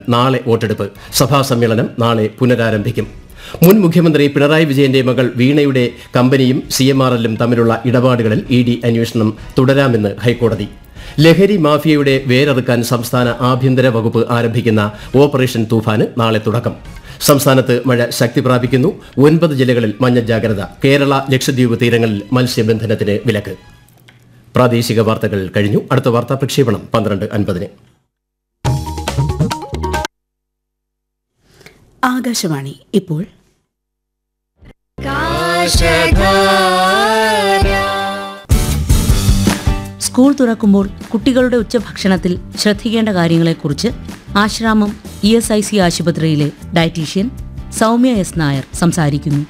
നാളെ വോട്ടെടുപ്പ് സഭാ സമ്മേളനം നാളെ പുനരാരംഭിക്കും മുൻ മുഖ്യമന്ത്രി പിണറായി വിജയന്റെ മകൾ വീണയുടെ കമ്പനിയും സി എം ആർ എല്ലും തമ്മിലുള്ള ഇടപാടുകളിൽ ഇ ഡി അന്വേഷണം തുടരാമെന്ന് ഹൈക്കോടതി ലഹരി മാഫിയയുടെ വേരറുക്കാൻ സംസ്ഥാന ആഭ്യന്തര വകുപ്പ് ആരംഭിക്കുന്ന ഓപ്പറേഷൻ തൂഫാന് നാളെ തുടക്കം സംസ്ഥാനത്ത് മഴ ശക്തി പ്രാപിക്കുന്നു ഒൻപത് ജില്ലകളിൽ മഞ്ഞ ജാഗ്രത കേരള ലക്ഷദ്വീപ് തീരങ്ങളിൽ മത്സ്യബന്ധനത്തിന് വിലക്ക് പ്രാദേശിക വാർത്തകൾ കഴിഞ്ഞു അടുത്ത വാർത്താ പ്രക്ഷേപണം പന്ത്രണ്ട് അൻപതിന് ആകാശവാണി ഇപ്പോൾ സ്കൂൾ തുറക്കുമ്പോൾ കുട്ടികളുടെ ഉച്ചഭക്ഷണത്തിൽ ശ്രദ്ധിക്കേണ്ട കാര്യങ്ങളെക്കുറിച്ച് Asramam E S I C ആശുപത്രിയിലെ ഡയറ്റീഷ്യൻ സൗമ്യ എസ് നായർ സംസാരിക്കുന്നു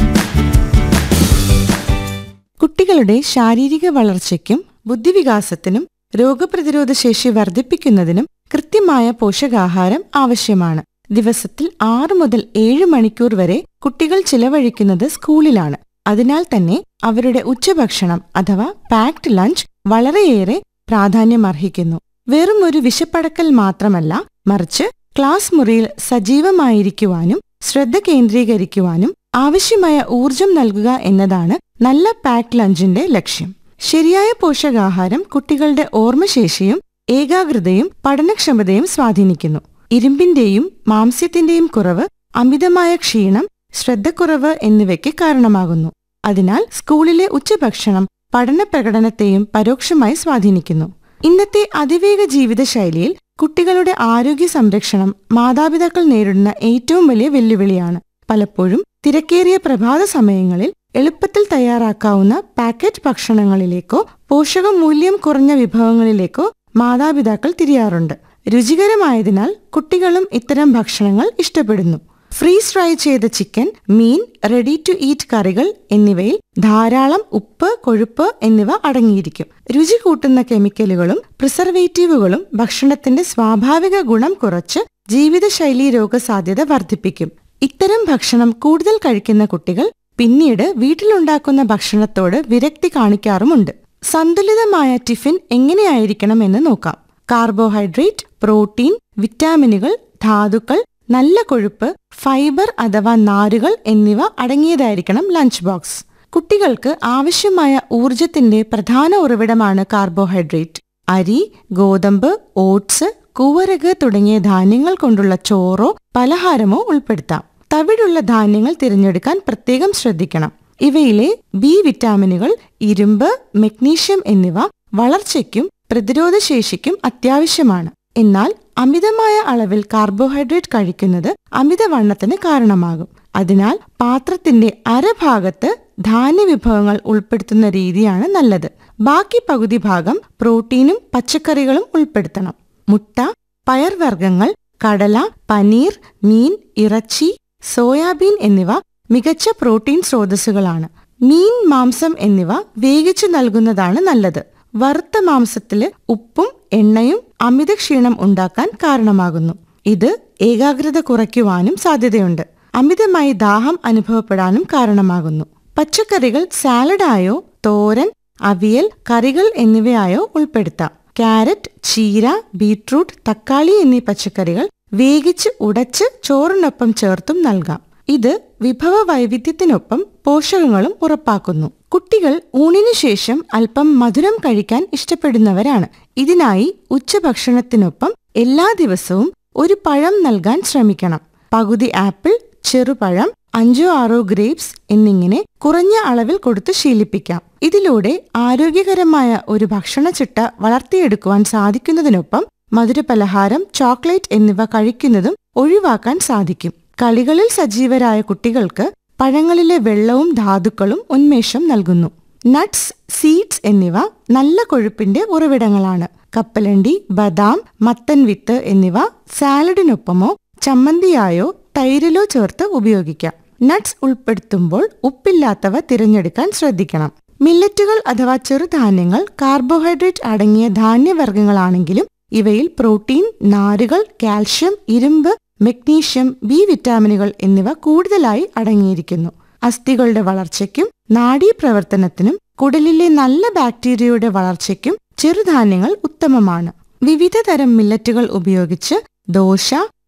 കുട്ടികളുടെ ശാരീരിക വളർച്ചയ്ക്കും ബുദ്ധിവികാസത്തിനും രോഗപ്രതിരോധ ശേഷി വർദ്ധിപ്പിക്കുന്നതിനും കൃത്യമായ പോഷകാഹാരം ആവശ്യമാണ് ദിവസത്തിൽ ആറ് മുതൽ ഏഴ് മണിക്കൂർ വരെ കുട്ടികൾ ചിലവഴിക്കുന്നത് സ്കൂളിലാണ് അതിനാൽ തന്നെ അവരുടെ ഉച്ചഭക്ഷണം അഥവാ പാക്ഡ് ലഞ്ച് വളരെയേറെ പ്രാധാന്യമർഹിക്കുന്നു വെറും ഒരു വിശപ്പടക്കൽ മാത്രമല്ല മറിച്ച് ക്ലാസ് മുറിയിൽ സജീവമായിരിക്കുവാനും ശ്രദ്ധ കേന്ദ്രീകരിക്കുവാനും ആവശ്യമായ ഊർജം നൽകുക എന്നതാണ് നല്ല പാക്ഡ് ലഞ്ചിന്റെ ലക്ഷ്യം ശരിയായ പോഷകാഹാരം കുട്ടികളുടെ ഓർമ്മശേഷിയും ഏകാഗ്രതയും പഠനക്ഷമതയും സ്വാധീനിക്കുന്നു ഇരുമ്പിന്റെയും മാംസ്യത്തിന്റെയും കുറവ് അമിതമായ ക്ഷീണം ശ്രദ്ധക്കുറവ് എന്നിവയ്ക്ക് കാരണമാകുന്നു അതിനാൽ സ്കൂളിലെ ഉച്ചഭക്ഷണം പഠന പ്രകടനത്തെയും പരോക്ഷമായി സ്വാധീനിക്കുന്നു ഇന്നത്തെ അതിവേഗ ജീവിതശൈലിയിൽ കുട്ടികളുടെ ആരോഗ്യ സംരക്ഷണം മാതാപിതാക്കൾ നേരിടുന്ന ഏറ്റവും വലിയ വെല്ലുവിളിയാണ് പലപ്പോഴും തിരക്കേറിയ പ്രഭാത സമയങ്ങളിൽ എളുപ്പത്തിൽ തയ്യാറാക്കാവുന്ന പാക്കറ്റ് ഭക്ഷണങ്ങളിലേക്കോ പോഷകമൂല്യം കുറഞ്ഞ വിഭവങ്ങളിലേക്കോ മാതാപിതാക്കൾ തിരിയാറുണ്ട് രുചികരമായതിനാൽ കുട്ടികളും ഇത്തരം ഭക്ഷണങ്ങൾ ഇഷ്ടപ്പെടുന്നു ഫ്രീസ് ഫ്രൈ ചെയ്ത ചിക്കൻ മീൻ റെഡി ടു ഈറ്റ് കറികൾ എന്നിവയിൽ ധാരാളം ഉപ്പ് കൊഴുപ്പ് എന്നിവ അടങ്ങിയിരിക്കും രുചി കൂട്ടുന്ന കെമിക്കലുകളും പ്രിസർവേറ്റീവുകളും ഭക്ഷണത്തിന്റെ സ്വാഭാവിക ഗുണം കുറച്ച് ജീവിതശൈലീ രോഗസാധ്യത വർദ്ധിപ്പിക്കും ഇത്തരം ഭക്ഷണം കൂടുതൽ കഴിക്കുന്ന കുട്ടികൾ പിന്നീട് വീട്ടിലുണ്ടാക്കുന്ന ഭക്ഷണത്തോട് വിരക്തി കാണിക്കാറുമുണ്ട് സന്തുലിതമായ ടിഫിൻ എങ്ങനെയായിരിക്കണം എന്ന് നോക്കാം കാർബോഹൈഡ്രേറ്റ് പ്രോട്ടീൻ വിറ്റാമിനുകൾ ധാതുക്കൾ നല്ല കൊഴുപ്പ് ഫൈബർ അഥവാ നാരുകൾ എന്നിവ അടങ്ങിയതായിരിക്കണം ലഞ്ച് ബോക്സ് കുട്ടികൾക്ക് ആവശ്യമായ ഊർജത്തിന്റെ പ്രധാന ഉറവിടമാണ് കാർബോഹൈഡ്രേറ്റ് അരി ഗോതമ്പ് ഓട്സ് കൂവരക് തുടങ്ങിയ ധാന്യങ്ങൾ കൊണ്ടുള്ള ചോറോ പലഹാരമോ ഉൾപ്പെടുത്താം തവിടുള്ള ധാന്യങ്ങൾ തിരഞ്ഞെടുക്കാൻ പ്രത്യേകം ശ്രദ്ധിക്കണം ഇവയിലെ ബി വിറ്റാമിനുകൾ ഇരുമ്പ് മെഗ്നീഷ്യം എന്നിവ വളർച്ചയ്ക്കും പ്രതിരോധശേഷിക്കും അത്യാവശ്യമാണ് എന്നാൽ അമിതമായ അളവിൽ കാർബോഹൈഡ്രേറ്റ് കഴിക്കുന്നത് അമിതവണ്ണത്തിന് കാരണമാകും അതിനാൽ പാത്രത്തിന്റെ അരഭാഗത്ത് ധാന്യവിഭവങ്ങൾ ഉൾപ്പെടുത്തുന്ന രീതിയാണ് നല്ലത് ബാക്കി പകുതി ഭാഗം പ്രോട്ടീനും പച്ചക്കറികളും ഉൾപ്പെടുത്തണം മുട്ട പയർവർഗ്ഗങ്ങൾ കടല പനീർ മീൻ ഇറച്ചി സോയാബീൻ എന്നിവ മികച്ച പ്രോട്ടീൻ സ്രോതസ്സുകളാണ് മീൻ മാംസം എന്നിവ വേവിച്ചു നൽകുന്നതാണ് നല്ലത് വറുത്ത മാംസത്തില് ഉപ്പും എണ്ണയും അമിത ക്ഷീണം ഉണ്ടാക്കാൻ കാരണമാകുന്നു ഇത് ഏകാഗ്രത കുറയ്ക്കുവാനും സാധ്യതയുണ്ട് അമിതമായി ദാഹം അനുഭവപ്പെടാനും കാരണമാകുന്നു പച്ചക്കറികൾ സാലഡായോ തോരൻ അവിയൽ കറികൾ എന്നിവയായോ ഉൾപ്പെടുത്താം ക്യാരറ്റ് ചീര ബീട്രൂട്ട് തക്കാളി എന്നീ പച്ചക്കറികൾ വേവിച്ച് ഉടച്ച് ചോറിനൊപ്പം ചേർത്തും നൽകാം ഇത് വിഭവ വൈവിധ്യത്തിനൊപ്പം പോഷകങ്ങളും ഉറപ്പാക്കുന്നു കുട്ടികൾ ഊണിനു ശേഷം അല്പം മധുരം കഴിക്കാൻ ഇഷ്ടപ്പെടുന്നവരാണ് ഇതിനായി ഉച്ചഭക്ഷണത്തിനൊപ്പം എല്ലാ ദിവസവും ഒരു പഴം നൽകാൻ ശ്രമിക്കണം പകുതി ആപ്പിൾ ചെറുപഴം അഞ്ചോ ആറോ ഗ്രേപ്സ് എന്നിങ്ങനെ കുറഞ്ഞ അളവിൽ കൊടുത്ത് ശീലിപ്പിക്കാം ഇതിലൂടെ ആരോഗ്യകരമായ ഒരു ഭക്ഷണച്ചിട്ട വളർത്തിയെടുക്കുവാൻ സാധിക്കുന്നതിനൊപ്പം മധുരപലഹാരം ചോക്ലേറ്റ് എന്നിവ കഴിക്കുന്നതും ഒഴിവാക്കാൻ സാധിക്കും കളികളിൽ സജീവരായ കുട്ടികൾക്ക് പഴങ്ങളിലെ വെള്ളവും ധാതുക്കളും ഉന്മേഷം നൽകുന്നു നട്ട്സ് സീഡ്സ് എന്നിവ നല്ല കൊഴുപ്പിന്റെ ഉറവിടങ്ങളാണ് കപ്പലണ്ടി ബദാം മത്തൻ വിത്ത് എന്നിവ സാലഡിനൊപ്പമോ ചമ്മന്തിയായോ തൈരിലോ ചേർത്ത് ഉപയോഗിക്കാം നട്ട്സ് ഉൾപ്പെടുത്തുമ്പോൾ ഉപ്പില്ലാത്തവ തിരഞ്ഞെടുക്കാൻ ശ്രദ്ധിക്കണം മില്ലറ്റുകൾ അഥവാ ചെറുധാന്യങ്ങൾ കാർബോഹൈഡ്രേറ്റ് അടങ്ങിയ ധാന്യവർഗ്ഗങ്ങളാണെങ്കിലും ഇവയിൽ പ്രോട്ടീൻ നാരുകൾ കാൽഷ്യം ഇരുമ്പ് മെഗ്നീഷ്യം ബി വിറ്റാമിനുകൾ എന്നിവ കൂടുതലായി അടങ്ങിയിരിക്കുന്നു അസ്ഥികളുടെ വളർച്ചയ്ക്കും നാഡീപ്രവർത്തനത്തിനും കുടലിലെ നല്ല ബാക്ടീരിയയുടെ വളർച്ചയ്ക്കും ചെറുധാന്യങ്ങൾ ഉത്തമമാണ് വിവിധ തരം മില്ലറ്റുകൾ ഉപയോഗിച്ച് ദോശ